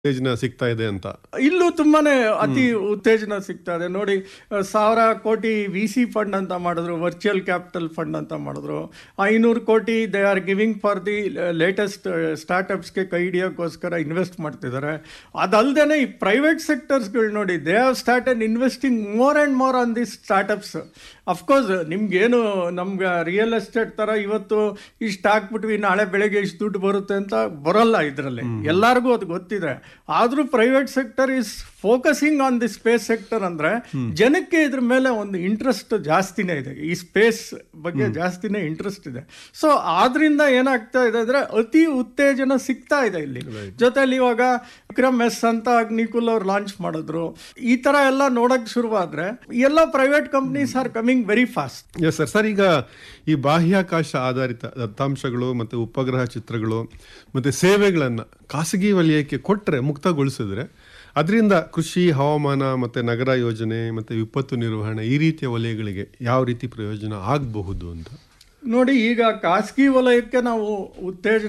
ಉತ್ತೇಜನ ಸಿಗ್ತಾ ಇದೆ ಅಂತ ಇಲ್ಲೂ ತುಂಬಾನೇ ಅತಿ ಉತ್ತೇಜನ ಸಿಗ್ತಾ ಇದೆ ನೋಡಿ ಅಹ್, ಸಾವಿರ ಕೋಟಿ ವಿ ಸಿ ಫಂಡ್ ಅಂತ ಮಾಡಿದ್ರು ವರ್ಚುವಲ್ ಕ್ಯಾಪಿಟಲ್ ಫಂಡ್ ಅಂತ ಮಾಡಿದ್ರು ಐನೂರು ಕೋಟಿ they are giving for the latest ಸ್ಟಾರ್ಟಪ್ಸ್ಗೆ ಕೈ ಹಿಡಿಯೋಕ್ಕೋಸ್ಕರ ಇನ್ವೆಸ್ಟ್ ಮಾಡ್ತಿದ್ದಾರೆ ಅದಲ್ಲದೆ ಈ ಪ್ರೈವೇಟ್ ಸೆಕ್ಟರ್ಸ್ಗಳು ನೋಡಿ they have started investing more and more on the startups of course ನಿಮ್ಗೇನು ನಮ್ಗೆ ರಿಯಲ್ ಎಸ್ಟೇಟ್ ಥರ ಇವತ್ತು ಇಷ್ಟು ಹಾಕ್ಬಿಟ್ವಿ ನಾಳೆ ಬೆಳಗ್ಗೆ ಇಷ್ಟು ದುಡ್ಡು ಬರುತ್ತೆ ಅಂತ ಬರೋಲ್ಲ ಇದರಲ್ಲಿ ಎಲ್ಲರಿಗೂ ಅದು ಗೊತ್ತಿದೆ ಆದರೂ private sector is focusing on the space sector ಅಂದರೆ ಜನಕ್ಕೆ ಇದ್ರ ಮೇಲೆ ಒಂದು ಇಂಟ್ರೆಸ್ಟ್ ಜಾಸ್ತಿನೇ ಇದೆ ಈ ಸ್ಪೇಸ್ ಬಗ್ಗೆ ಜಾಸ್ತಿನೇ ಇಂಟ್ರೆಸ್ಟ್ ಇದೆ ಸೊ ಆದ್ರಿಂದ ಏನಾಗ್ತಾ ಇದೆ ಅಂದರೆ ಅತಿ ಉತ್ತೇಜನ ಸಿಗ್ತಾ ಇದೆ ಇಲ್ಲಿ ಜೊತೆಲಿ ಇವಾಗ ವಿಕ್ರಮ್ ಎಸ್ ಅಂತ ಅಗ್ನಿಕುಲ್ ಅವ್ರು ಲಾಂಚ್ ಮಾಡಿದ್ರು ಈ ತರ ಎಲ್ಲ ನೋಡಕ್ ಶುರುವಾದ್ರೆ ಎಲ್ಲ private companies are coming very fast yes sir sir ಈಗ ಈ ಬಾಹ್ಯಾಕಾಶ ಆಧಾರಿತ ದತ್ತಾಂಶಗಳು ಮತ್ತು ಉಪಗ್ರಹ ಚಿತ್ರಗಳು ಮತ್ತು ಸೇವೆಗಳನ್ನು ಖಾಸಗಿ ವಲಯಕ್ಕೆ ಕೊಟ್ಟರೆ ಮುಕ್ತಗೊಳಿಸಿದ್ರೆ ಅದರಿಂದ ಕೃಷಿ ಹವಾಮಾನ ಮತ್ತು ನಗರ ಯೋಜನೆ ಮತ್ತು ವಿಪತ್ತು ನಿರ್ವಹಣೆ ಈ ರೀತಿಯ ವಲಯಗಳಿಗೆ ಯಾವ ರೀತಿ ಪ್ರಯೋಜನ ಆಗಬಹುದು ಅಂತ ನೋಡಿ ಈಗ ಖಾಸಗಿ ವಲಯಕ್ಕೆ ನಾವು ಉತ್ತೇಜನ